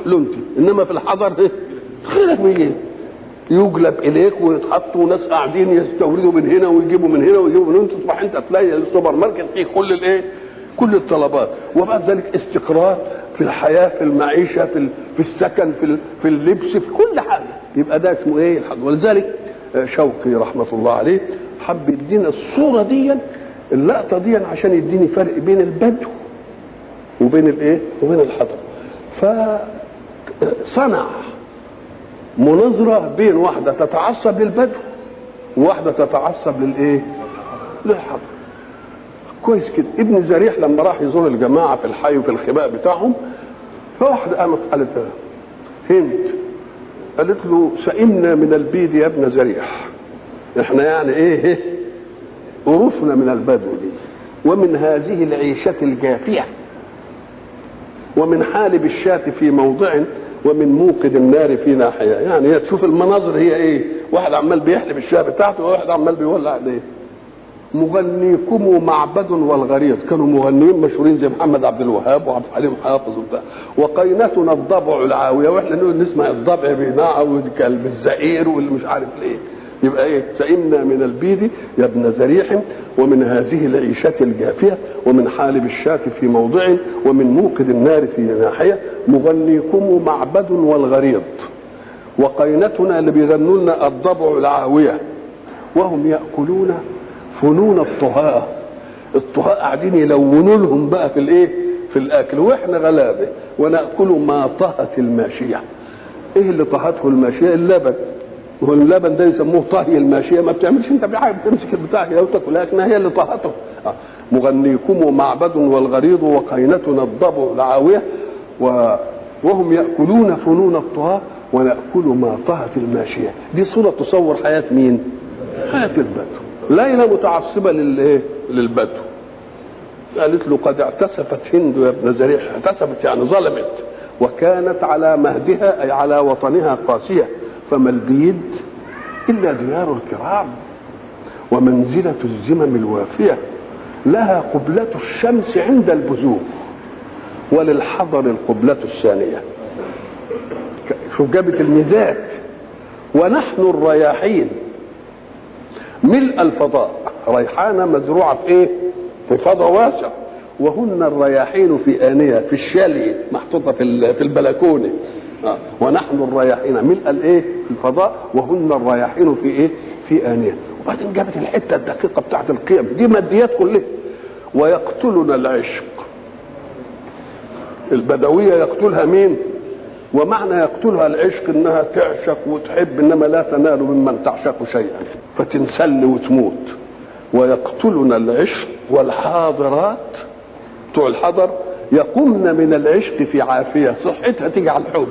لونتي انما في الحضر ايه خيرك بيجي يجلب اليك ويتحطوا ناس قاعدين يستوردوا من هنا ويجيبوا من هنا ويجيبوا من هنا تصبح انت تلاقي السوبر ماركت فيه كل الايه كل الطلبات وبعد ذلك استقرار في الحياه في المعيشه في ال- في السكن في ال- في اللبس في كل حاجه يبقى ده اسمه ايه الحضر ولذلك آه، شوقي رحمه الله عليه حب يدينا الصوره دي اللقطه دي عشان يديني فرق بين البدو وبين الايه وبين الحضر فصنع مناظره بين واحده تتعصب للبدو وواحده تتعصب للايه للحضر كويس كده ابن زريح لما راح يزور الجماعه في الحي وفي الخباء بتاعهم فواحده قامت قالت له هند قالت له سئمنا من البيد يا ابن زريح احنا يعني ايه إيه؟ قرفنا من البدو دي ومن هذه العيشة الجافية ومن حالب الشاة في موضع ومن موقد النار في ناحية يعني هي تشوف المناظر هي ايه واحد عمال بيحلب الشاة بتاعته وواحد عمال بيولع عليه مغنيكم معبد والغريض كانوا مغنيين مشهورين زي محمد عبد الوهاب وعبد الحليم حافظ وبتاع وقينتنا الضبع العاويه واحنا نقول نسمع الضبع بيناع والكلب الزئير واللي مش عارف ليه يبقى ايه سئمنا من البيد يا ابن زريح ومن هذه العيشة الجافية ومن حالب الشاة في موضع ومن موقد النار في ناحية مغنيكم معبد والغريض وقينتنا اللي بيغنوا لنا الضبع العاوية وهم يأكلون فنون الطهاة الطهاة قاعدين يلونوا لهم بقى في الايه في الاكل واحنا غلابه وناكل ما طهت الماشيه ايه اللي طهته الماشيه اللبن واللبن ده يسموه طهي الماشيه ما بتعملش انت بحاجه بتمسك البتاع كده وتاكل لكنها هي اللي طهته آه. مغنيكم معبد والغريض وقينتنا الضبع العاويه و وهم ياكلون فنون الطهاه وناكل ما طهت الماشيه دي صوره تصور حياه مين حياه البدو ليلى متعصبه للايه للبدو قالت له قد اعتسفت هند يا ابن زريح اعتسفت يعني ظلمت وكانت على مهدها اي على وطنها قاسيه فما البيد الا ديار الكرام ومنزله الزمم الوافيه لها قبلة الشمس عند البزوغ وللحضر القبلة الثانية شوف جابت الميزات ونحن الرياحين ملء الفضاء ريحانة مزروعة في ايه في فضاء واسع وهن الرياحين في آنية في الشالية محطوطة في ال- في البلكونة آه. ونحن الرياحين ملء الايه الفضاء وهن الرياحين في ايه في آنية وبعدين جابت الحتة الدقيقة بتاعت القيم دي ماديات كلها ويقتلنا العشق البدوية يقتلها مين ومعنى يقتلها العشق انها تعشق وتحب انما لا تنال ممن تعشق شيئا فتنسل وتموت ويقتلنا العشق والحاضرات بتوع الحضر يقمن من العشق في عافيه صحتها تيجي على الحب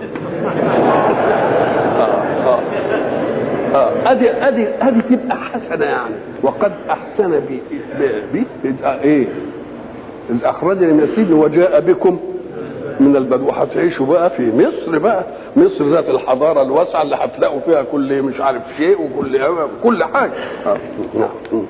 آه، آه. آه، ادي ادي ادي تبقى حسنه يعني وقد احسن بي بي إذ ايه اذ اخرجني من السجن وجاء بكم من البدو هتعيشوا بقى في مصر بقى مصر ذات الحضاره الواسعه اللي هتلاقوا فيها كل مش عارف شيء وكل كل حاجه آه، نعم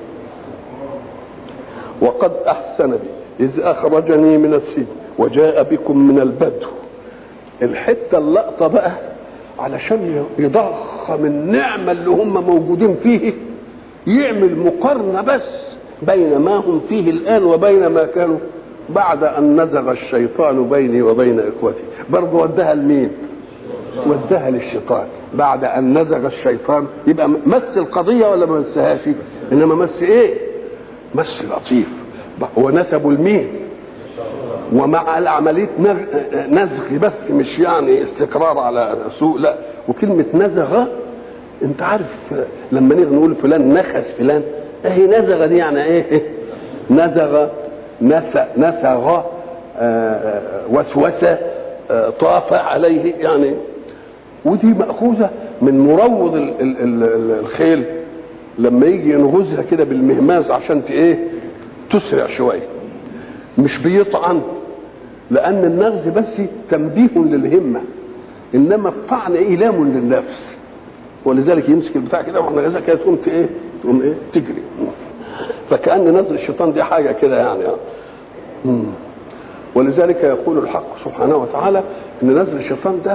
وقد احسن بي اذ اخرجني من السجن وجاء بكم من البدو الحته اللقطه بقى علشان يضخم النعمه اللي هم موجودين فيه يعمل مقارنه بس بين ما هم فيه الان وبين ما كانوا بعد ان نزغ الشيطان بيني وبين اخوتي برضه ودها لمين ودها للشيطان بعد ان نزغ الشيطان يبقى مس القضيه ولا ما مسهاش انما مس ايه مس لطيف هو نسبه لمين ومع العملية نزغ بس مش يعني استقرار على سوء لا وكلمة نزغ انت عارف لما نيجي نقول فلان نخس فلان اهي نزغ دي يعني ايه نزغ نسى نسغ وسوس طاف عليه يعني ودي مأخوذة من مروض ال- ال- ال- الخيل لما يجي ينغزها كده بالمهماز عشان ت- ايه تسرع شويه مش بيطعن لان النغز بس تنبيه للهمه انما الطعن ايلام للنفس ولذلك يمسك البتاع كده واحنا غزها كده تقوم ت- ايه تقوم ايه تجري فكان نزل الشيطان دي حاجه كده يعني مم. ولذلك يقول الحق سبحانه وتعالى ان نزل الشيطان ده